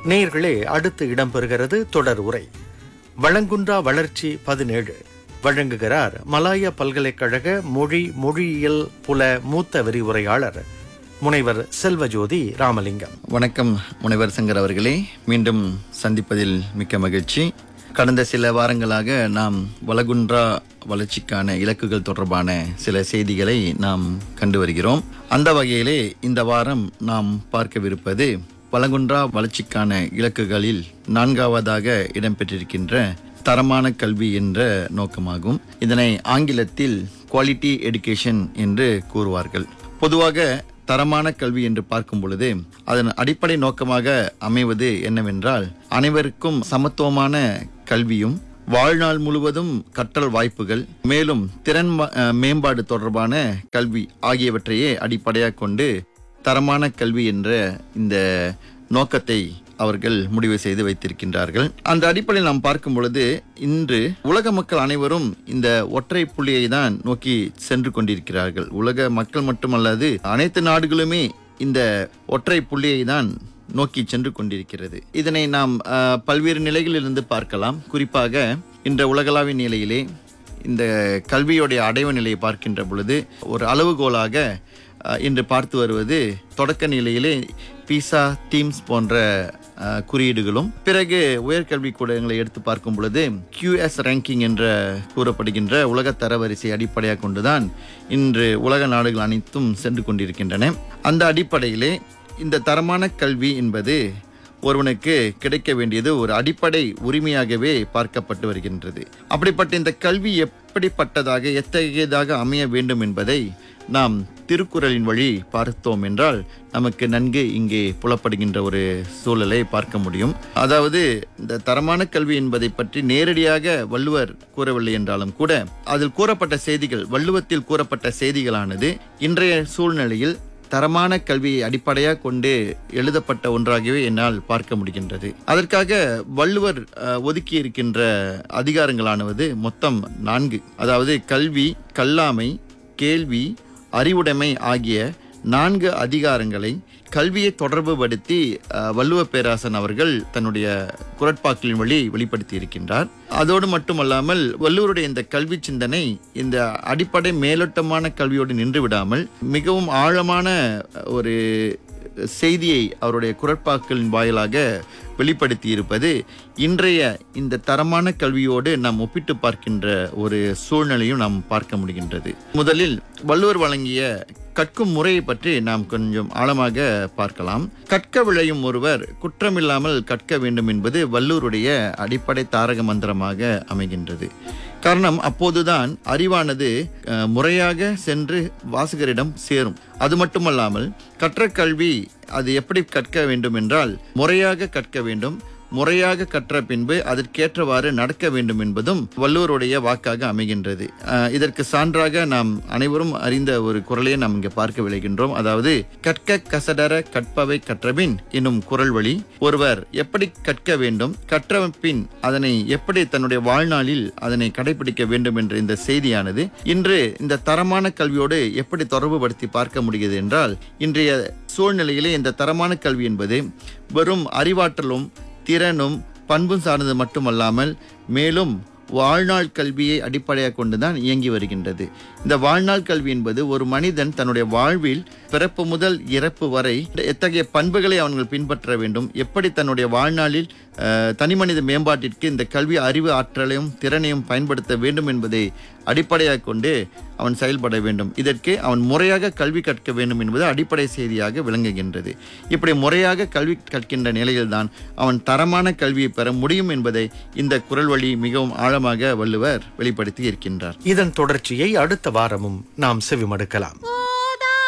நேயர்களே அடுத்து இடம்பெறுகிறது தொடர் உரை வளங்குன்றா வளர்ச்சி பதினேழு வழங்குகிறார் மலாயா பல்கலைக்கழக மொழி மொழியியல் புல மூத்த விரிவுரையாளர் முனைவர் செல்வஜோதி ராமலிங்கம் வணக்கம் முனைவர் சங்கர் அவர்களே மீண்டும் சந்திப்பதில் மிக்க மகிழ்ச்சி கடந்த சில வாரங்களாக நாம் வளகுன்றா வளர்ச்சிக்கான இலக்குகள் தொடர்பான சில செய்திகளை நாம் கண்டு வருகிறோம் அந்த வகையிலே இந்த வாரம் நாம் பார்க்கவிருப்பது வளகுன்றா வளர்ச்சிக்கான இலக்குகளில் நான்காவதாக இடம்பெற்றிருக்கின்ற தரமான கல்வி என்ற நோக்கமாகும் இதனை ஆங்கிலத்தில் குவாலிட்டி எடுகேஷன் என்று கூறுவார்கள் பொதுவாக தரமான கல்வி என்று பார்க்கும் பொழுது அதன் அடிப்படை நோக்கமாக அமைவது என்னவென்றால் அனைவருக்கும் சமத்துவமான கல்வியும் வாழ்நாள் முழுவதும் கற்றல் வாய்ப்புகள் மேலும் திறன் ம- அஹ் மேம்பாடு தொடர்பான கல்வி ஆகியவற்றையே அடிப்படையாக கொண்டு தரமான கல்வி என்ற இந்த நோக்கத்தை அவர்கள் முடிவு செய்து வைத்திருக்கின்றார்கள் அந்த அடிப்படையில் நாம் பார்க்கும் பொழுது இன்று உலக மக்கள் அனைவரும் இந்த ஒற்றை புள்ளியை தான் நோக்கி சென்று கொண்டிருக்கிறார்கள் உலக மக்கள் மட்டுமல்லாது அனைத்து நாடுகளுமே இந்த ஒற்றை புள்ளியை தான் நோக்கி சென்று கொண்டிருக்கிறது இதனை நாம் அஹ், பல்வேறு நிலைகளிலிருந்து பார்க்கலாம் குறிப்பாக இன்ற உலகளாவிய நிலையிலே இந்த கல்வியுடைய அடைவு நிலையை பார்க்கின்ற பொழுது ஒரு அளவுகோலாக அஹ், இன்று பார்த்து வருவது தொடக்க நிலையிலே பீசா டீம்ஸ் போன்ற அஹ், குறியீடுகளும் பிறகு உயர்கல்வி கூடங்களை எடுத்து பார்க்கும் பொழுது QS ரேங்கிங் என்ற கூறப்படுகின்ற உலக தரவரிசை அடிப்படையாக கொண்டுதான் இன்று உலக நாடுகள் அனைத்தும் சென்று கொண்டிருக்கின்றன அந்த அடிப்படையிலே இந்த தரமான கல்வி என்பது ஒருவனுக்கு கிடைக்க வேண்டியது ஒரு அடிப்படை உரிமையாகவே பார்க்கப்பட்டு வருகின்றது அப்படிப்பட்ட இந்த கல்வி எப்படிப்பட்டதாக எத்தகையதாக அமைய வேண்டும் என்பதை நாம் திருக்குறளின் வழி பார்த்தோம் என்றால் நமக்கு நன்கு இங்கே புலப்படுகின்ற ஒரு சூழலை பார்க்க முடியும் அதாவது இந்த தரமான கல்வி என்பதை பற்றி நேரடியாக வள்ளுவர் கூறவில்லை என்றாலும் கூட அதில் கூறப்பட்ட செய்திகள் வள்ளுவத்தில் கூறப்பட்ட செய்திகளானது இன்றைய சூழ்நிலையில் தரமான கல்வியை அடிப்படையாக கொண்டு எழுதப்பட்ட ஒன்றாகவே என்னால் பார்க்க முடிகின்றது அதற்காக வள்ளுவர் அஹ், ஒதுக்கி இருக்கின்ற அதிகாரங்களானது மொத்தம் நான்கு அதாவது கல்வி கல்லாமை கேள்வி அறிவுடைமை ஆகிய நான்கு அதிகாரங்களை கல்வியை தொடர்புபடுத்தி அஹ், வள்ளுவ பேராசன் அவர்கள் தன்னுடைய குரட்பாக்களின் வழி வெளிப்படுத்தி இருக்கின்றார் அதோடு மட்டுமல்லாமல் வள்ளுவருடைய இந்த கல்வி சிந்தனை இந்த அடிப்படை மேலோட்டமான கல்வியோடு நின்று விடாமல் மிகவும் ஆழமான ஒரு செய்தியை அவருடைய குரட்பாக்களின் வாயிலாக வெளிப்படுத்தி இருப்பது இன்றைய இந்த தரமான கல்வியோடு நாம் ஒப்பிட்டு பார்க்கின்ற ஒரு சூழ்நிலையும் நாம் பார்க்க முடிகின்றது முதலில் வள்ளுவர் வழங்கிய கற்கும் முறையை பற்றி நாம் கொஞ்சம் ஆழமாக பார்க்கலாம் கற்க விளையும் ஒருவர் குற்றமில்லாமல் கற்க வேண்டும் என்பது வள்ளுவருடைய அடிப்படை தாரக மந்திரமாக அமைகின்றது காரணம் அப்போதுதான் அறிவானது அஹ், முறையாக சென்று வாசகரிடம் சேரும் அது மட்டுமல்லாமல் கற்ற கல்வி அது எப்படி கற்க வேண்டும் என்றால் முறையாக கற்க வேண்டும் முறையாக கற்ற பின்பு அதற்கேற்றவாறு நடக்க வேண்டும் என்பதும் வள்ளுவருடைய வாக்காக அமைகின்றது அஹ், இதற்கு சான்றாக நாம் அனைவரும் அறிந்த ஒரு குரலையே நாம் இங்கே பார்க்க விளைகின்றோம் அதாவது கற்க கசடர கற்பவை கற்றபின் என்னும் குரல் வழி ஒருவர் எப்படி கற்க வேண்டும் கற்ற பின் அதனை எப்படி தன்னுடைய வாழ்நாளில் அதனை கடைபிடிக்க வேண்டும் என்ற இந்த செய்தியானது இன்று இந்த தரமான கல்வியோடு எப்படி தொடர்புபடுத்தி பார்க்க முடிகிறது என்றால் இன்றைய சூழ்நிலையிலே இந்த தரமான கல்வி என்பது வெறும் அறிவாற்றலும் திறனும் பண்பும் சார்ந்தது மட்டுமல்லாமல் மேலும் வாழ்நாள் கல்வியை அடிப்படையாக கொண்டுதான் இயங்கி வருகின்றது இந்த வாழ்நாள் கல்வி என்பது ஒரு மனிதன் தன்னுடைய வாழ்வில் பிறப்பு முதல் இறப்பு வரை எத்தகைய பண்புகளை அவர்கள் பின்பற்ற வேண்டும் எப்படி தன்னுடைய வாழ்நாளில் அஹ், தனிமனித மேம்பாட்டிற்கு இந்த கல்வி அறிவு ஆற்றலையும் திறனையும் பயன்படுத்த வேண்டும் என்பதை அடிப்படையாக கொண்டு அவன் செயல்பட வேண்டும் இதற்கு அவன் முறையாக கல்வி கற்க வேண்டும் என்பது அடிப்படை செய்தியாக விளங்குகின்றது இப்படி முறையாக கல்வி கற்கின்ற நிலையில்தான் அவன் தரமான கல்வியை பெற முடியும் என்பதை இந்த குரல் வழி மிகவும் ஆழமாக வள்ளுவர் வெளிப்படுத்தி இருக்கின்றார் இதன் தொடர்ச்சியை அடுத்த வாரமும் நாம் செவிமடுக்கலாம்